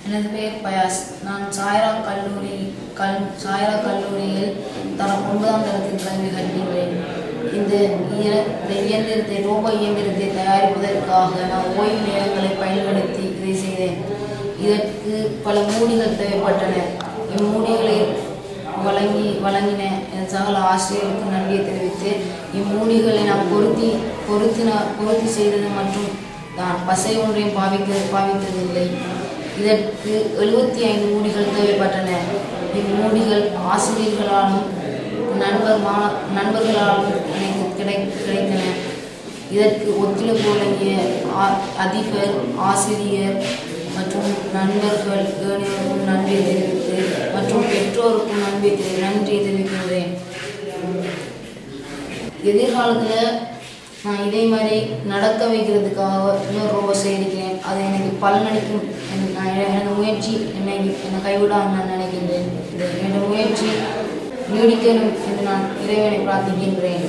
எனது பெயர் பயாஸ் நான் சாய்ரா கல்லூரி கல் சாய்ரா கல்லூரியில் தரம் ஒன்பதாம் தரத்தில் கல்வி கற்கின்றேன் இந்த இய- இந்த இயந்திரத்தை ரோபோ இயந்திரத்தை தயாரிப்பதற்காக நான் ஓய்வு நேரங்களை பயன்படுத்தி இதை செய்தேன் இதற்கு பல மூடிகள் தேவைப்பட்டன இம்மூடிகளை வழங்கி வழங்கின என் சகல ஆசிரியர்களுக்கு நன்றியை தெரிவித்து இம்மூடிகளை நான் பொருத்தி பொருத்தின பொருத்தி செய்தது மற்றும் நான் பசை ஒன்றையும் பாவிக்க பாவித்ததில்லை இதற்கு எழுபத்தி ஐந்து மூடிகள் தேவைப்பட்டன இம்மூடிகள் ஆசிரியர்களாலும் நண்பர் மா நண்பர்களாலும் எனக்கு கிடை கிடைத்தன இதற்கு ஒத்துழைப்பு வழங்கிய ஆ- அதிபர் ஆசிரியர் மற்றும் நண்பர்கள் ஏனையோருக்கும் நன்றியை தெரிவித்து மற்றும் பெற்றோருக்கும் நன்றி தெரி- நன்றியை தெரிவிக்கின்றேன் எதிர்காலத்தில் நான் இதே மாதிரி நடக்க வைக்கிறதுக்காக இன்னொரு ரோபோ செய்திருக்கிறேன் அது எனக்கு பலனளிக்கும் என்- நான் எ- எனது முயற்சி என்னை என்னை கைவிடாமல் நான் நினைக்கின்றேன் இது எனது முயற்சி நீடிக்கணும் என்று நான் இறைவனை பிரார்த்திக்கின்றேன்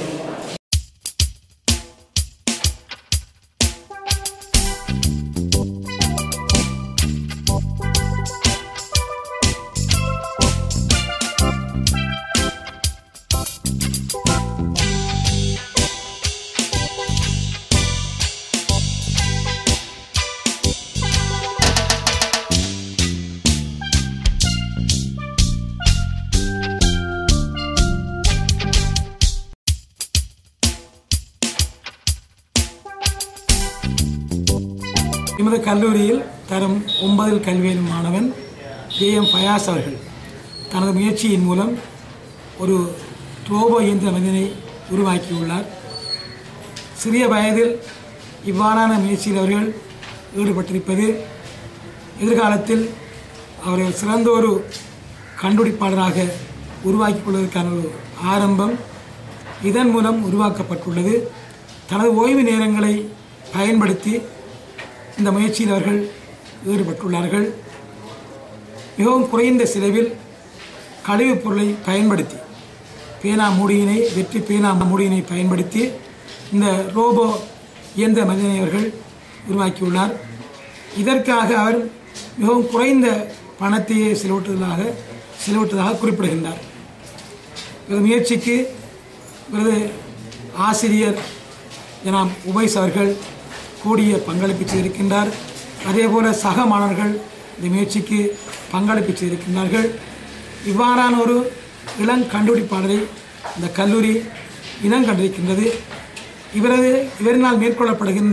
எமது கல்லூரியில் தரம் ஒன்பதில் கல்வியிலும் மாணவன் ஜே எம் ஃபயாஸ் அவர்கள் தனது முயற்சியின் மூலம் ஒரு ரோபோ இயந்திர மனிதனை உருவாக்கியுள்ளார் சிறிய வயதில் இவ்வாறான முயற்சியில் அவர்கள் ஈடுபட்டிருப்பது எதிர்காலத்தில் அவர்கள் சிறந்த ஒரு கண்டுபிடிப்பாளராக உருவாக்கிக் கொள்வதற்கான ஒரு ஆரம்பம் இதன் மூலம் உருவாக்கப்பட்டுள்ளது தனது ஓய்வு நேரங்களை பயன்படுத்தி இந்த முயற்சியில் அவர்கள் ஈடுபட்டுள்ளார்கள் மிகவும் குறைந்த செலவில் கழிவுப் பொருளை பயன்படுத்தி பேனா மூடியினை வெற்றி பேனா மூடியினை பயன்படுத்தி இந்த ரோபோ இயந்திர மனிதனை அவர்கள் உருவாக்கியுள்ளார் இதற்காக அவர் மிகவும் குறைந்த பணத்தையே செலவிட்டதாக செலவிட்டதாக குறிப்பிடுகின்றார் இந்த முயற்சிக்கு இவரது ஆசிரியர் ஜனாப் உபைஸ் அவர்கள் கூடிய பங்களிப்பு செய்திருக்கின்றார் அதேபோல சக மாணவர்கள் இந்த முயற்சிக்கு பங்களிப்பு செய்திருக்கின்றார்கள் இவ்வாறான ஒரு இளங் கண்டுபிடிப்பாளரை இந்த கல்லூரி இனம் கண்டிருக்கின்றது இவரது இவரினால் மேற்கொள்ளப்படுகின்ற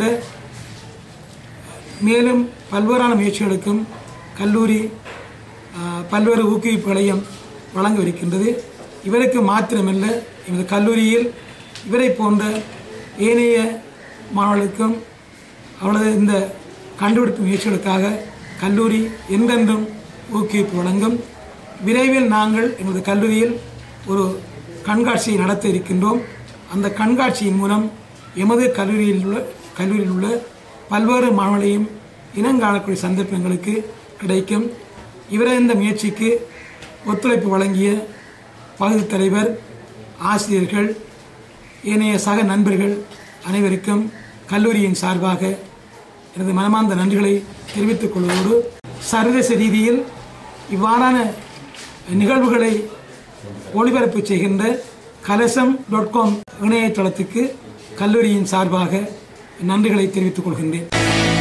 மேலும் பல்வேறான முயற்சிகளுக்கும் கல்லூரி ஆ, பல்வேறு ஊக்குவிப்புகளையும் வழங்கவிருக்கின்றது இவருக்கு மாத்திரமல்ல எமது கல்லூரியில் இவரை போன்ற ஏனைய மாணவர்களுக்கும் அவளது இந்த கண்டுபிடிப்பு முயற்சிகளுக்காக கல்லூரி என்றென்றும் ஊக்குவிப்பு வழங்கும் விரைவில் நாங்கள் எமது கல்லூரியில் ஒரு கண்காட்சியை நடத்த இருக்கின்றோம் அந்த கண்காட்சியின் மூலம் எமது கல்லூரியில் உள்ள கல்லூரியில் உள்ள பல்வேறு மாணவர்களையும் இனங்காணக்கூடிய சந்தர்ப்பங்களுக்கு கிடைக்கும் இவரது இந்த முயற்சிக்கு ஒத்துழைப்பு வழங்கிய பகுதி தலைவர் ஆசிரியர்கள் ஏனைய சக நண்பர்கள் அனைவருக்கும் கல்லூரியின் சார்பாக எனது மனமார்ந்த நன்றிகளை தெரிவித்துக் கொள்வதோடு சர்வதேச ரீதியில் இவ்வாறான நிகழ்வுகளை ஒளிபரப்பு செய்கின்ற கலசம் டாட் காம் இணையதளத்துக்கு கல்லூரியின் சார்பாக நன்றிகளை தெரிவித்துக் கொள்கின்றேன்